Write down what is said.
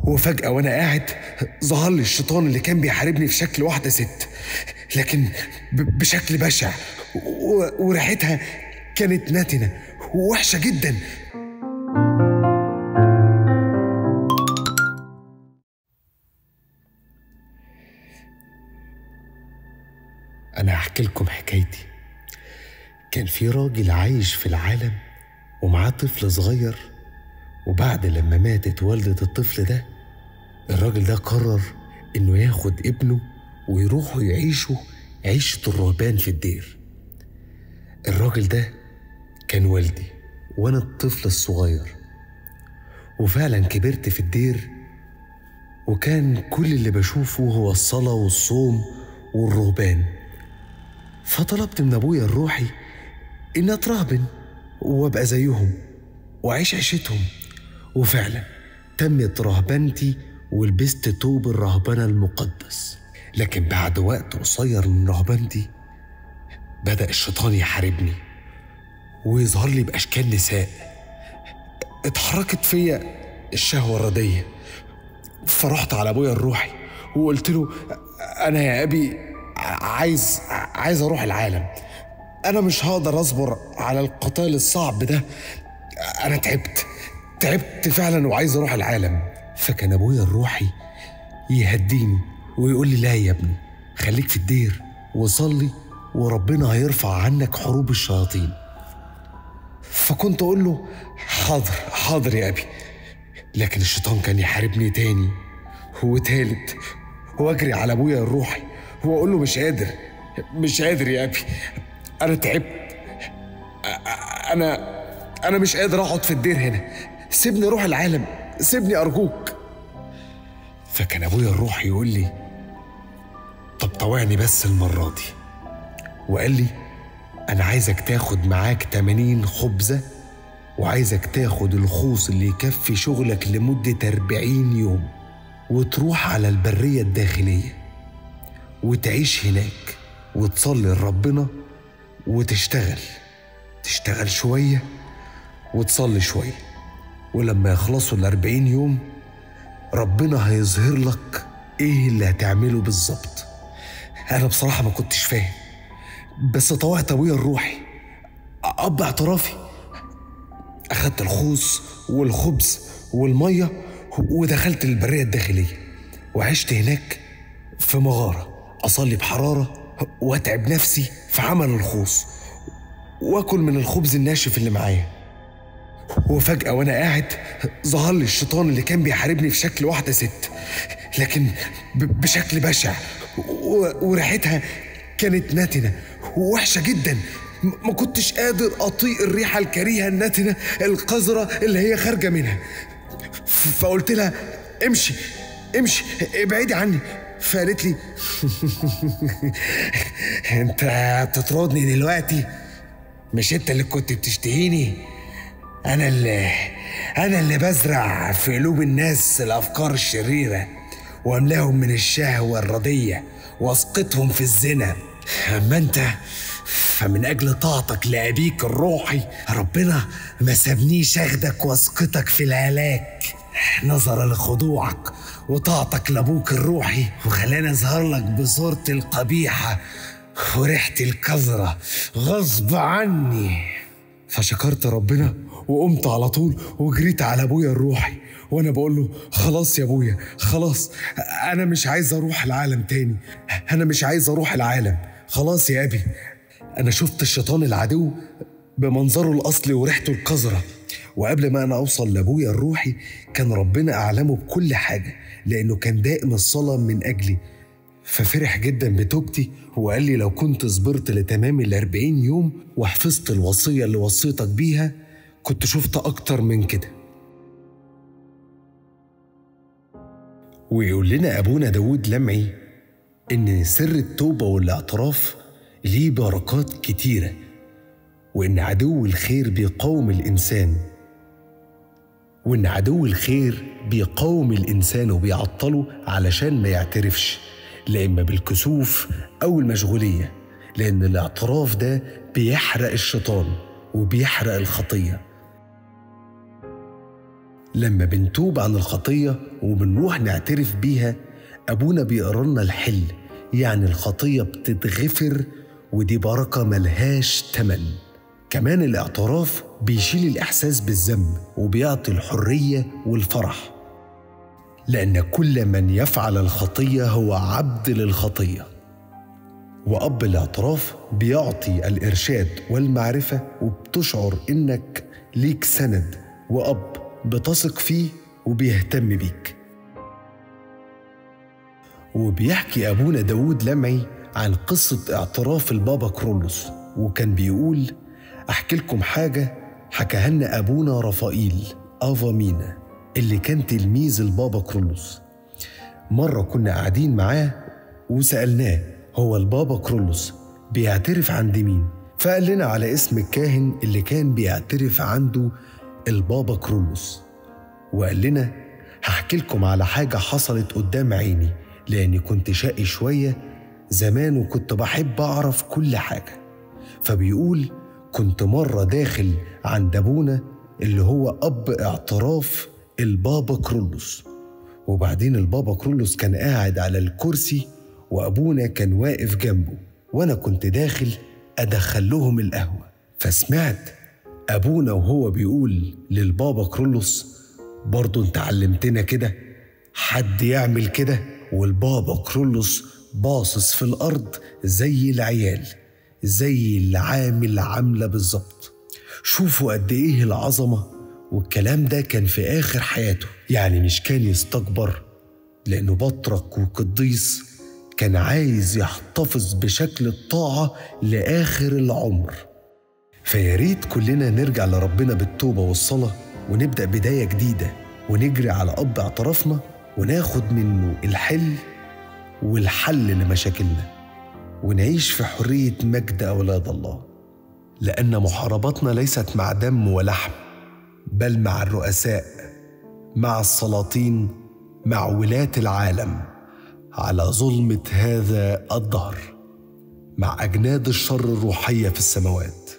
وفجأة وأنا قاعد ظهر لي الشيطان اللي كان بيحاربني في شكل واحدة ست لكن ب- بشكل بشع و- وريحتها كانت نتنة ووحشة جدا أنا هحكي لكم حكايتي كان في راجل عايش في العالم ومعاه طفل صغير وبعد لما ماتت والدة الطفل ده الراجل ده قرر إنه ياخد ابنه ويروحوا يعيشوا عيشة الرهبان في الدير الراجل ده كان والدي وأنا الطفل الصغير وفعلا كبرت في الدير وكان كل اللي بشوفه هو الصلاة والصوم والرهبان فطلبت من أبويا الروحي إني أترهبن وأبقى زيهم وأعيش عيشتهم وفعلا تمت رهبنتي ولبست توب الرهبنة المقدس لكن بعد وقت قصير من رهبنتي بدأ الشيطان يحاربني ويظهر لي بأشكال نساء اتحركت فيا الشهوة الردية فرحت على أبويا الروحي وقلت له أنا يا أبي عايز عايز أروح العالم أنا مش هقدر أصبر على القتال الصعب ده أنا تعبت تعبت فعلا وعايز أروح العالم فكان أبويا الروحي يهديني ويقول لي لا يا ابني خليك في الدير وصلي وربنا هيرفع عنك حروب الشياطين فكنت أقول له حاضر حاضر يا أبي لكن الشيطان كان يحاربني تاني وتالت واجري على ابويا الروحي واقول له مش قادر مش قادر يا ابي انا تعبت أ- انا انا مش قادر اقعد في الدير هنا سيبني اروح العالم سيبني ارجوك فكان ابويا الروحي يقول لي طب طوعني بس المره دي وقال لي انا عايزك تاخد معاك 80 خبزه وعايزك تاخد الخوص اللي يكفي شغلك لمدة 40 يوم وتروح على البرية الداخلية وتعيش هناك وتصلي لربنا وتشتغل تشتغل شوية وتصلي شوية ولما يخلصوا الأربعين يوم ربنا هيظهر لك ايه اللي هتعمله بالظبط انا بصراحة ما كنتش فاهم بس طوعت ابويا الروحي اب اعترافي أخدت الخوص والخبز والمية ودخلت البرية الداخلية وعشت هناك في مغارة أصلي بحرارة وأتعب نفسي في عمل الخوص وآكل من الخبز الناشف اللي معايا وفجأة وأنا قاعد ظهر لي الشيطان اللي كان بيحاربني في شكل واحدة ست لكن ب- بشكل بشع و- وريحتها كانت نتنة ووحشة جدا م- ما كنتش قادر أطيق الريحة الكريهة النتنة القذرة اللي هي خارجة منها ف- فقلت لها امشي امشي ابعدي عني فقالت لي انت بتطردني دلوقتي مش انت اللي كنت بتشتهيني انا اللي انا اللي بزرع في قلوب الناس الافكار الشريره واملاهم من الشهوه الرديه واسقطهم في الزنا اما انت فمن اجل طاعتك لابيك الروحي ربنا ما سابنيش اخدك واسقطك في الهلاك نظرا لخضوعك وطاعتك لابوك الروحي وخلاني اظهر لك بصورتي القبيحه وريحتي القذره غصب عني فشكرت ربنا وقمت على طول وجريت على ابويا الروحي وانا بقول له خلاص يا ابويا خلاص انا مش عايز اروح العالم تاني انا مش عايز اروح العالم خلاص يا ابي انا شفت الشيطان العدو بمنظره الاصلي وريحته القذره وقبل ما انا اوصل لابويا الروحي كان ربنا اعلمه بكل حاجه لانه كان دائم الصلاه من اجلي ففرح جدا بتوبتي وقال لي لو كنت صبرت لتمام الأربعين يوم وحفظت الوصية اللي وصيتك بيها كنت شفت أكتر من كده ويقول لنا أبونا داود لمعي إن سر التوبة والاعتراف ليه بركات كتيرة وإن عدو الخير بيقاوم الإنسان وإن عدو الخير بيقاوم الإنسان وبيعطله علشان ما يعترفش لا إما بالكسوف أو المشغولية لأن الاعتراف ده بيحرق الشيطان وبيحرق الخطية لما بنتوب عن الخطية وبنروح نعترف بيها أبونا بيقرا لنا الحل يعني الخطية بتتغفر ودي بركة ملهاش تمن كمان الاعتراف بيشيل الإحساس بالذنب وبيعطي الحرية والفرح لأن كل من يفعل الخطية هو عبد للخطية وأب الاعتراف بيعطي الإرشاد والمعرفة وبتشعر إنك ليك سند وأب بتثق فيه وبيهتم بيك وبيحكي أبونا داود لمعي عن قصة اعتراف البابا كرولوس وكان بيقول أحكي لكم حاجة حكاها لنا أبونا رفائيل أفا مينا اللي كان تلميذ البابا كرولوس مرة كنا قاعدين معاه وسألناه هو البابا كرولوس بيعترف عند مين؟ فقال لنا على اسم الكاهن اللي كان بيعترف عنده البابا كرولوس وقال لنا هحكي لكم على حاجة حصلت قدام عيني لأني كنت شقي شوية زمان وكنت بحب أعرف كل حاجة فبيقول كنت مرة داخل عند أبونا اللي هو أب اعتراف البابا كرولوس وبعدين البابا كرولوس كان قاعد على الكرسي وأبونا كان واقف جنبه وأنا كنت داخل أدخل لهم القهوة فسمعت أبونا وهو بيقول للبابا كرولوس برضه انت علمتنا كده حد يعمل كده والبابا كرولوس باصص في الأرض زي العيال زي اللي عامل عاملة بالظبط شوفوا قد إيه العظمة والكلام ده كان في آخر حياته يعني مش كان يستكبر لأنه بطرك وقديس كان عايز يحتفظ بشكل الطاعة لآخر العمر فيا ريت كلنا نرجع لربنا بالتوبة والصلاة ونبدأ بداية جديدة ونجري على أب اعترافنا وناخد منه الحل والحل لمشاكلنا ونعيش في حرية مجد أولاد الله لأن محاربتنا ليست مع دم ولحم بل مع الرؤساء مع السلاطين مع ولاة العالم على ظلمة هذا الدهر مع أجناد الشر الروحية في السماوات